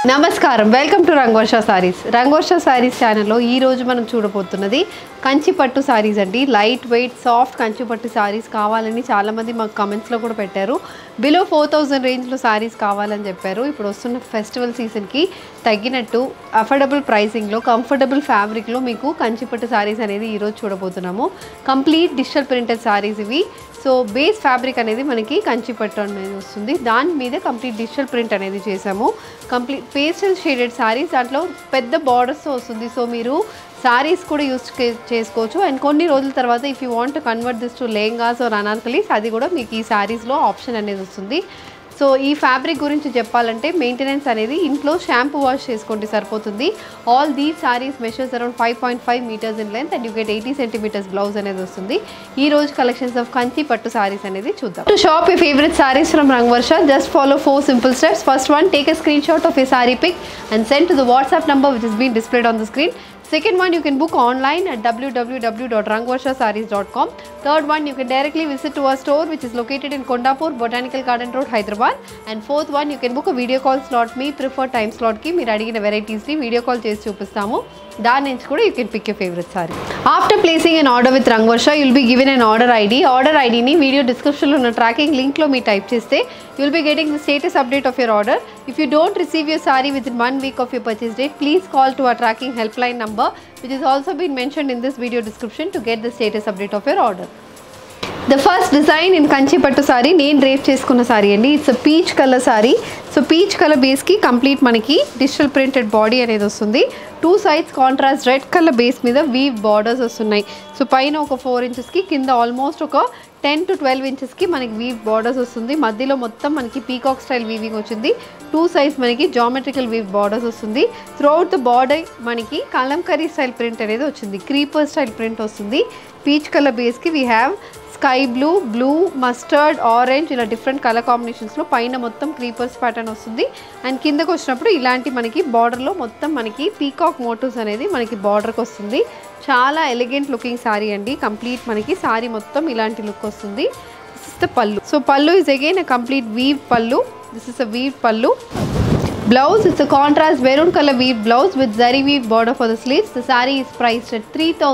నమస్కారం welcome to Rangavarsha sarees Rangavarsha sarees ఛానల్లో ఈ రోజు మనం చూడబోతున్నది కంచి పట్టు సారీస్ అండి లైట్ వెయిట్ సాఫ్ట్ కంచి పట్టు సారీస్ కావాలని చాలామంది మాకు కమెంట్స్లో కూడా పెట్టారు బిలో ఫోర్ థౌజండ్ రేంజ్లో సారీస్ కావాలని చెప్పారు ఇప్పుడు వస్తున్న ఫెస్టివల్ సీజన్కి తగ్గినట్టు అఫోర్డబుల్ ప్రైసింగ్లో కంఫర్టబుల్ ఫ్యాబ్రిక్లో మీకు కంచి పట్టు సారీస్ అనేది ఈరోజు చూడబోతున్నాము కంప్లీట్ డిజిటల్ ప్రింటెడ్ సారీస్ ఇవి సో బేస్ ఫ్యాబ్రిక్ అనేది మనకి కంచి పట్టు అనేది వస్తుంది దాని మీద కంప్లీట్ డిజిటల్ ప్రింట్ అనేది చేసాము కంప్లీట్ పేస్టల్ షేడెడ్ సారీస్ దాంట్లో పెద్ద బార్డర్స్తో వస్తుంది సో మీరు సారీస్ కూడా యూస్ చేసుకోవచ్చు అండ్ కొన్ని రోజుల తర్వాత if you want convert this to lehengas or anarkalis అది కూడా మీకు ఈ సారీస్లో ఆప్షన్ అనేది వస్తుంది సో ఈ ఫ్యాబ్రిక్ గురించి చెప్పాలంటే మెయింటెనెన్స్ అనేది ఇంట్లో షాంపూ వాష్ చేసుకోండి సరిపోతుంది all these sarees measures around five point five metres in length and you get eighty centimetres blouse అనేది వస్తుంది ఈ రోజు కలెక్షన్స్ ఆఫ్ కంచి పట్టు సారీస్ అనేది చూద్దాం to shop your favorite sarees from Rangvarsha just follow four simple steps first one take a screenshot of your saree pic and send to the whatsapp number which is being displayed on the screen second one you can book online at www.rangvarshasarees.com third one you can directly visit to our store which is located in kondapur botanical garden road hyderabad and fourth one you can book a video call slot మీ prefer time స్లాట్కి మీరు అడిగిన వెరైటీస్ని video call చేసి చూపిస్తాము దాని నుంచి కూడా you can pick you favourite saree after placing an order with Rangavarsha you'll be given an order ID order ఐడిని వీడియో డిస్క్రిప్షన్లో ఉన్న ట్రాకింగ్ లింక్లో మీరు టైప్ చేస్తే you'll be getting the status update of your order if you don't receive your saree within one week of your purchase date please call to a tracking help line number which is also been mention in this video description to get the status update of your order the first design in Kanchi pattu saree నేను drape చేసుకున్న సారీ అండి it's peach colour saree so peach colour బేస్కి complete మనకి digital printed body అనేది వస్తుంది two sides contrast red colour base మీద weave borders వస్తున్నాయి so పైన ఒక ఫోర్ ఇంచెస్కి కింద ఆల్మోస్ట్ ఒక టెన్ టు ట్వెల్వ్ ఇంచెస్కి మనకి వీవ్ బార్డర్స్ వస్తుంది మధ్యలో మొత్తం మనకి పీకాక్ స్టైల్ వీవింగ్ వచ్చింది టూ సైజ్ మనకి జామెట్రికల్ వీవ్ బార్డర్స్ వస్తుంది త్రూఅవుట్ ద బార్డర్ మనకి కలంకరీ స్టైల్ ప్రింట్ అనేది వచ్చింది క్రీపర్ స్టైల్ ప్రింట్ వస్తుంది పీచ్ కలర్ బేస్కి we have sky blue blue mustard orange ఇలా డిఫరెంట్ కలర్ కాంబినేషన్స్లో పైన మొత్తం క్రీపర్స్ ప్యాటర్న్ వస్తుంది అండ్ కిందకు వచ్చినప్పుడు ఇలాంటి మనకి బార్డర్లో మొత్తం మనకి పీకాక్ మోటివ్స్ అనేది మనకి బార్డర్కి వస్తుంది చాలా ఎలిగెంట్ లుకింగ్ శారీ అండి కంప్లీట్ మనకి శారీ మొత్తం ఇలాంటి లుక్ వస్తుంది this is the pallu so pallu is again a complete weave pallu this is a weave pallu Blouse, it's a contrast maroon color weave blouse with zari weave border for the sleeves. The saree is priced at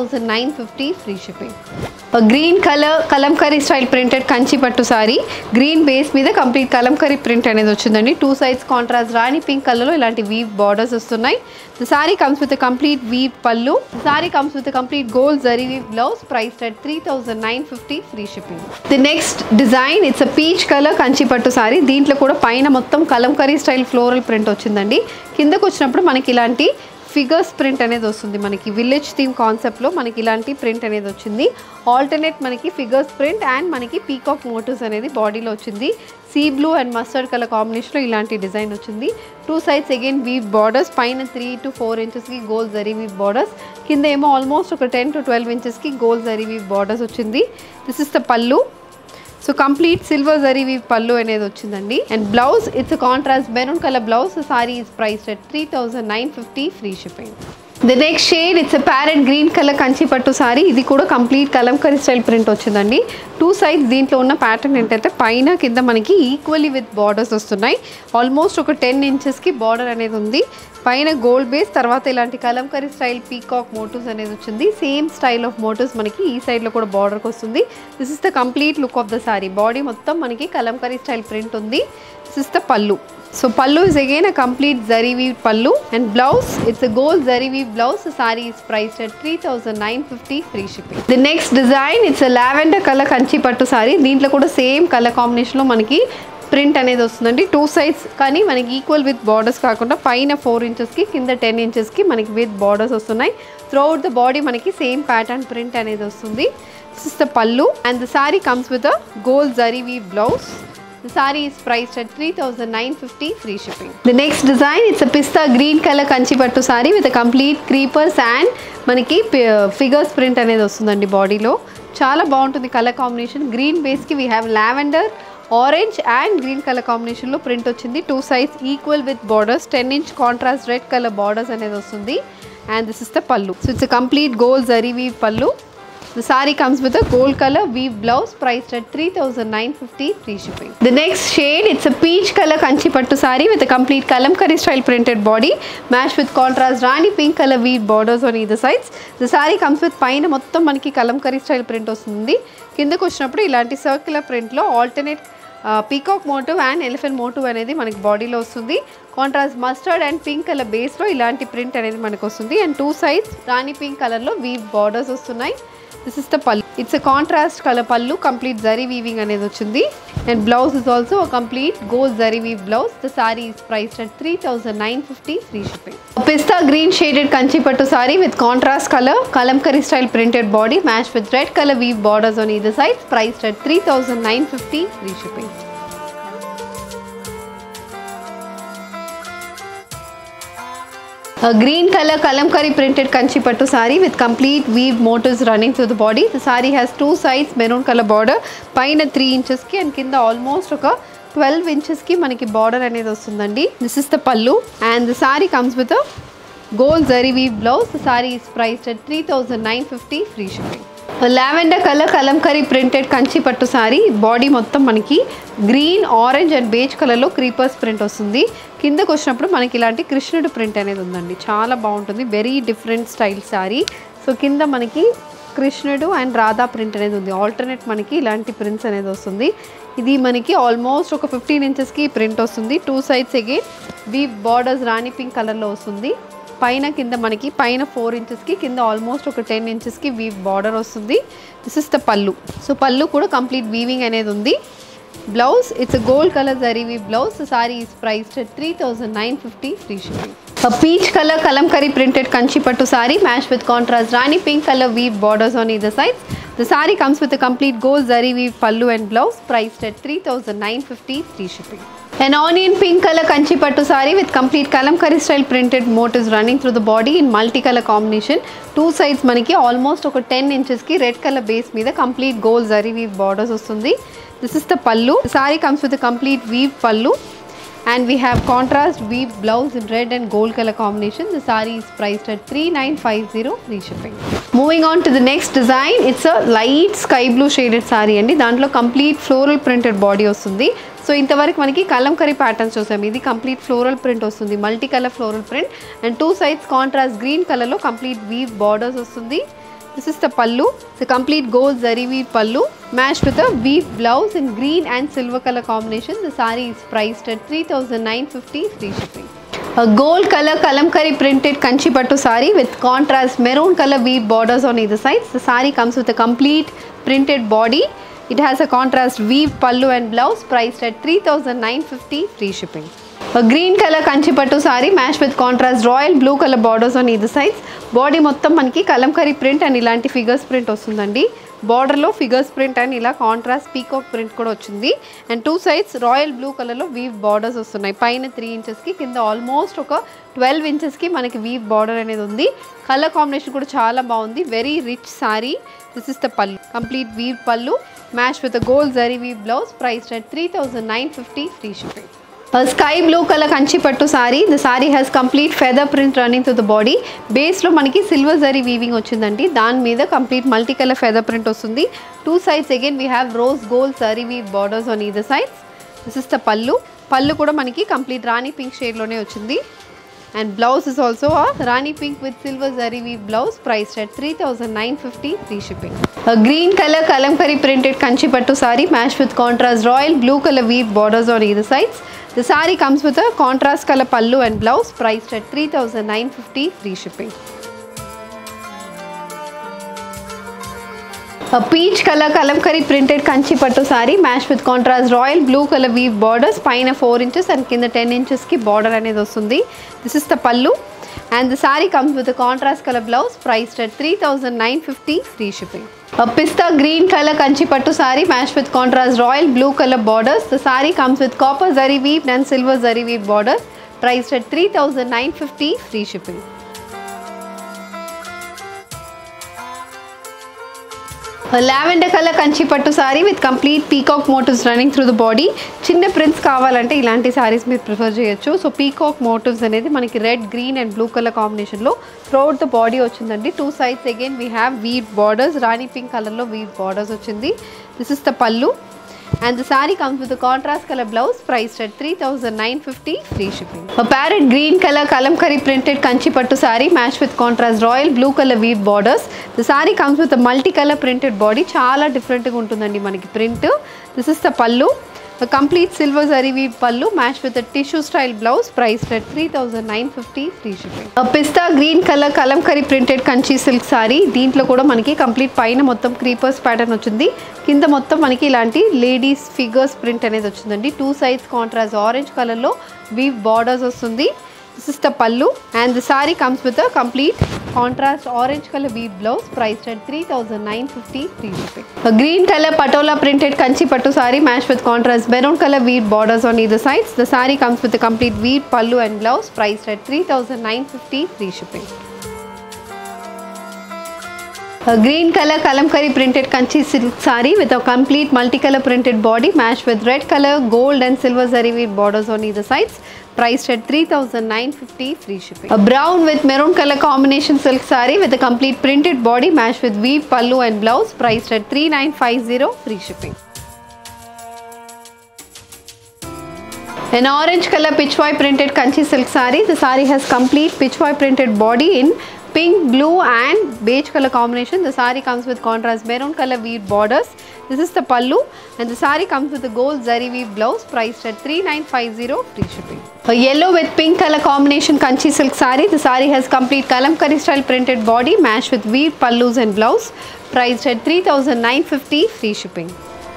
3950 free shipping. A green color Kalamkari style printed Kanchi pattu saree green base మీద complete Kalamkari print అనేది వచ్చిందండి two sides contrast rani pink కలర్లో ఇలాంటి weave borders వస్తున్నాయి the sorry comes with complete weave pallu sorry comes with complete gold zari weave blouse price at three thousand nine fifty free shipping the next design it's a peach colour Kanchi pattu saree దీంట్లో కూడా పైన మొత్తం kalamkari style floral print వచ్చిందండి కిందకు వచ్చినప్పుడు మనకి ఇలాంటి figures print అనేది వస్తుంది మనకి విలేజ్ థీమ్ కాన్సెప్ట్లో మనకి ఇలాంటి ప్రింట్ అనేది వచ్చింది ఆల్టర్నేట్ మనకి ఫిగర్స్ ప్రింట్ అండ్ మనకి పీకాక్ మోటివ్స్ అనేది బాడీలో వచ్చింది sea blue and mustard colour కాంబినేషన్లో ఇలాంటి డిజైన్ వచ్చింది two sides again weave borders పైన త్రీ టు ఫోర్ ఇంచెస్కి గోల్ జరీ వీవ్ బార్డర్స్ కింద ఏమో ఆల్మోస్ట్ ఒక టెన్ టు ట్వెల్వ్ ఇంచెస్కి గోల్ జరీ వీవ్ బార్డర్స్ వచ్చింది this is the pallu so complete silver zari weave pallu అనేది వచ్చిందండి and blouse it's contrast maroon colour blouse sorry is price at three thousand nine fifty free shipping the next shade it's parrot green colour Kanchi pattu saree ఇది కూడా complete Kalamkari style print వచ్చిందండి two sides దీంట్లో ఉన్న pattern ఏంటంటే పైన కింద మనకి ఈక్వల్లీ విత్ బార్డర్స్ వస్తున్నాయి ఆల్మోస్ట్ ఒక టెన్ ఇంచెస్కి బార్డర్ అనేది ఉంది పైన గోల్డ్ బేస్ తర్వాత ఇలాంటి కలంకరీ స్టైల్ పీకాక్ మోటివ్స్ అనేది వచ్చింది సేమ్ స్టైల్ ఆఫ్ మోటివ్స్ మనకి ఈ సైడ్లో కూడా బార్డర్కి వస్తుంది this is the complete look of the saree body మొత్తం మనకి కలంకరీ స్టైల్ ప్రింట్ ఉంది this is the pallu so pallu is again a complete zari weave pallu and blouse it's a gold zari weave blouse saree is price at three thousand nine fifty free shipping the next design it's lavender colour Kanchi pattu saree దీంట్లో కూడా same colour కాంబినేషన్లో మనకి print అనేది వస్తుందండి two sides కానీ మనకి equal with borders కాకుండా పైన ఫోర్ ఇంచెస్కి కింద టెన్ ఇంచెస్కి మనకి విత్ బార్డర్స్ వస్తున్నాయి త్రూఅవుట్ ద బాడీ మనకి సేమ్ ప్యాటర్న్ ప్రింట్ అనేది వస్తుంది this is the pallu and the sorry comes with a gold zari weave blouse The saree is priced at 3950 free shipping. The next design it's a pista green color Kanchi pattu saree with a complete creepers and మనకి figures print అనేది వస్తుందండి బాడీలో చాలా బాగుంటుంది colour combination green బేస్కి we have lavender orange and green colour కాంబినేషన్లో print వచ్చింది two సైజ్ equal with borders ten inch contrast red colour borders అనేది వస్తుంది and this is the pallu so it's complete gold zari weave pallu The saree comes with a gold color weave blouse priced at 3950 free shipping. The next shade it's a peach color kanchi pattu saree with a complete kalamkari style printed body matched with contrast rani pink color weave borders on either sides. The saree comes with పైన మొత్తం మనకి Kalamkari style print వస్తుంది కిందకు వచ్చినప్పుడు ఇలాంటి circular ప్రింట్లో alternate peacock motif and elephant motif అనేది మనకి బాడీలో వస్తుంది contrast mustard and pink colour బేస్లో ఇలాంటి ప్రింట్ అనేది మనకు వస్తుంది and two sides rani pink కలర్లో వీవ్ బార్డర్స్ వస్తున్నాయి this is the pallu it's a contrast colour pallu complete zari weaving అనేది వచ్చింది and blouse is also complete gold zari weave blouse the sorry is price at three thousand nine fifty free shipping pista green shaded Kanchipattu sari with contrast colour Kalamkari style printed body match with red colour weave borders on either side price at three thousand nine fifty free shipping A green color kalamkari printed kanchi pattu saree with complete weave motifs running through the body. The saree has two sides maroon color border పైన three ఇంచెస్కి and కింద almost ఒక twelve ఇంచెస్కి మనకి border అనేది వస్తుందండి this is the pallu and the sorry comes with gold zari weave blouse the sorry is priced at three thousand nine fifty free shipping lavender colour kalamkari printed Kanchi pattu sari body మొత్తం మనకి green orange and beige కలర్లో creepers print వస్తుంది కిందకు వచ్చినప్పుడు మనకి ఇలాంటి కృష్ణుడు print అనేది ఉందండి చాలా బాగుంటుంది very different style sari so కింద మనకి కృష్ణుడు అండ్ రాధా ప్రింట్ అనేది ఉంది ఆల్టర్నేట్ మనకి ఇలాంటి ప్రింట్స్ అనేది వస్తుంది ఇది మనకి ఆల్మోస్ట్ ఒక ఫిఫ్టీన్ ఇంచెస్కి ప్రింట్ వస్తుంది two sides again weave borders rani pink కలర్లో వస్తుంది పైన కింద మనకి పైన ఫోర్ ఇంచెస్కి కింద ఆల్మోస్ట్ ఒక టెన్ ఇంచెస్కి వీ బార్డర్ వస్తుంది this is the pallu so pallu కూడా కంప్లీట్ వీవింగ్ అనేది ఉంది blouse it's gold colour zari weave blouse sorry is priced three thousand nine fifty free shipping peach colour kalamkari printed Kanchi pattu sari match with contrast rani pink colour weave borders on either sides the sorry comes with complete gold zari weave pallu and blouse priced at three thousand nine fifty free shipping An onion pink color kanchi pattu saree with complete kalamkari style printed motifs running through the body in multicolor combination. Two sides మనకి almost ఒక ten ఇంచెస్కి red colour base మీద complete gold zari weave borders వస్తుంది this is the pallu sorry comes with complete weave pallu and we have contrast weave blouse in red and gold color combination the saree is priced at 3950 free shipping moving on to the next design it's a light sky blue shaded saree అండి దాంట్లో complete floral printed body వస్తుంది so ఇంతవరకు మనకి kalamkari patterns చూసాం ఇది complete floral print వస్తుంది multi colour floral print and two sides contrast green కలర్లో complete weave borders వస్తుంది this is the pallu it's complete gold zari weave pallu match with weave blouse in green and silver colour combination the sari is priced at three thousand nine fifty free shipping gold colour kalamkari printed Kanchi pattu sari with contrast maroon colour weave borders on either sides the sorry comes with complete printed body it has a contrast weave pallu and blouse priced at three thousand nine fifty free shipping green colour Kanchi pattu sari match with contrast royal blue colour borders on ఇది sides body మొత్తం మనకి kalamkari print and ఇలాంటి figures print వస్తుందండి బార్డర్లో figures print and ఇలా contrast peacock print కూడా వచ్చింది and two sides royal blue కలర్లో వీవ్ బార్డర్స్ వస్తున్నాయి పైన త్రీ ఇంచెస్కి కింద ఆల్మోస్ట్ ఒక ట్వెల్వ్ ఇంచెస్కి మనకి వీవ్ బార్డర్ అనేది ఉంది కలర్ కాంబినేషన్ కూడా చాలా బాగుంది very rich sari this is the pallu complete weave pallu match with gold zari weave blouse price at three thousand nine fifty free shipping sky blue colour Kanchi pattu sari the sari has complete feather print running to the body బేస్లో మనకి silver zari weaving వచ్చిందండి దాని మీద complete multi colour feather print వస్తుంది two sides again we have rose gold zari weave borders on either sides this is the pallu pallu కూడా మనకి complete rani pink షేడ్లోనే వచ్చింది and blouse is also rani pink with silver zari weave blouse price at three thousand nine fifty free shipping green colour kalamkari printed Kanchi pattu sari match with contrast royal blue colour weave borders on either sides the sorry comes with contrast colour pallu and blouse price at three thousand nine fifty free shipping peach colour kalamkari printed Kanchi pattu sari match with contrast royal blue colour weave borders పైన four inches and కింద ten ఇంచెస్కి border అనేది వస్తుంది this is the pallu and the sorry comes with contrast colour blouse price at three thousand nine fifty free shipping pista green colour Kanchi pattu sari match with contrast royal blue colour borders the sorry comes with copper zari weave and silver zari weave borders price at three thousand nine fifty free shipping lavender colour Kanchi pattu sari with complete peacock motifs running through the body చిన్న prints కావాలంటే ఇలాంటి సారీస్ మీరు prefer చేయొచ్చు so peacock motifs అనేది మనకి red green and blue colour కాంబినేషన్లో throughout the body వచ్చిందండి two sides again we have weave borders rani pink కలర్లో వీట్ బార్డర్స్ వచ్చింది this is the pallu and the saree comes with a contrast color blouse priced at 3950 free shipping a parrot green color kalamkari printed kanchi pattu saree matched with contrast royal blue color weave borders the saree comes with a multicolor printed body చాలా డిఫరెంట్గా ఉంటుందండి మనకి print this is the pallu A complete silver zari weave pallu matched with a tissue style blouse priced at 3950 free shipping. A pista green color kalamkari printed Kanchi silk sari దీంట్లో కూడా మనకి complete పైన మొత్తం creepers pattern వచ్చింది కింద మొత్తం మనకి ఇలాంటి లేడీస్ ఫిగర్స్ ప్రింట్ అనేది వచ్చిందండి టూ సైడ్స్ కాంట్రాస్ట్ ఆరెంజ్ కలర్లో వీవ్ బార్డర్స్ వస్తుంది this is the pallu and the sari comes with a complete contrast orange colour weave blouse price at three thousand nine fifty three shipping green colour patola printed Kanchi pattu sari match with contrast maroon colour weave borders on either sides the saree comes with a complete weave pallu and blouse priced at 3950 free shipping A green color kalamkari printed kanchi silk saree with a complete multicolor printed body matched with red color, gold and silver zari weave borders on either sides. Priced at 3950 free shipping. A brown with maroon color combination silk saree with a complete printed body matched with weave pallu and blouse. Priced at 3950 free shipping. An orange color pitchwai printed kanchi silk saree. The saree has complete pitchwai printed body in pink, blue and beige color combination. The saree comes with contrast maroon color weave borders. This is the pallu and the saree comes with a gold zari weave blouse priced at 3950 free shipping. A yellow with pink color combination kanchi silk saree. The saree has complete kalamkari style printed body matched with weave pallus and blouse priced at 3950 free shipping.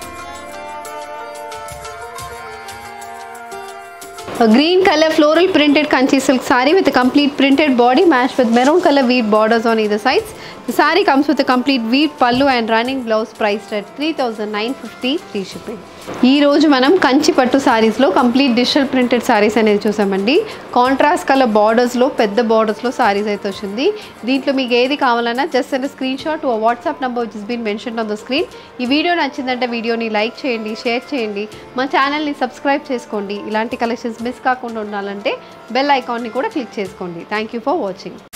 A green color floral printed kanchi silk saree with a complete printed body matched with maroon color weave borders on either sides. The saree comes with a complete weave pallu and running blouse priced at 3950 free shipping. ఈ రోజు మనం కంచి పట్టు సారీస్లో complete digital printed saris అనేది చూసామండి contrast colour బార్డర్స్లో పెద్ద బార్డర్స్లో సారీస్ అయితే వచ్చింది దీంట్లో మీకు ఏది కావాలన్నా just and screenshot WhatsApp number which is been mention on the screen ఈ వీడియో నచ్చిందంటే వీడియోని లైక్ చేయండి షేర్ చేయండి మా ఛానల్ని సబ్స్క్రైబ్ చేసుకోండి ఇలాంటి కలెక్షన్స్ మిస్ కాకుండా ఉండాలంటే బెల్ ఐకాన్ని కూడా క్లిక్ చేసుకోండి థ్యాంక్ యూ ఫర్ వాచింగ్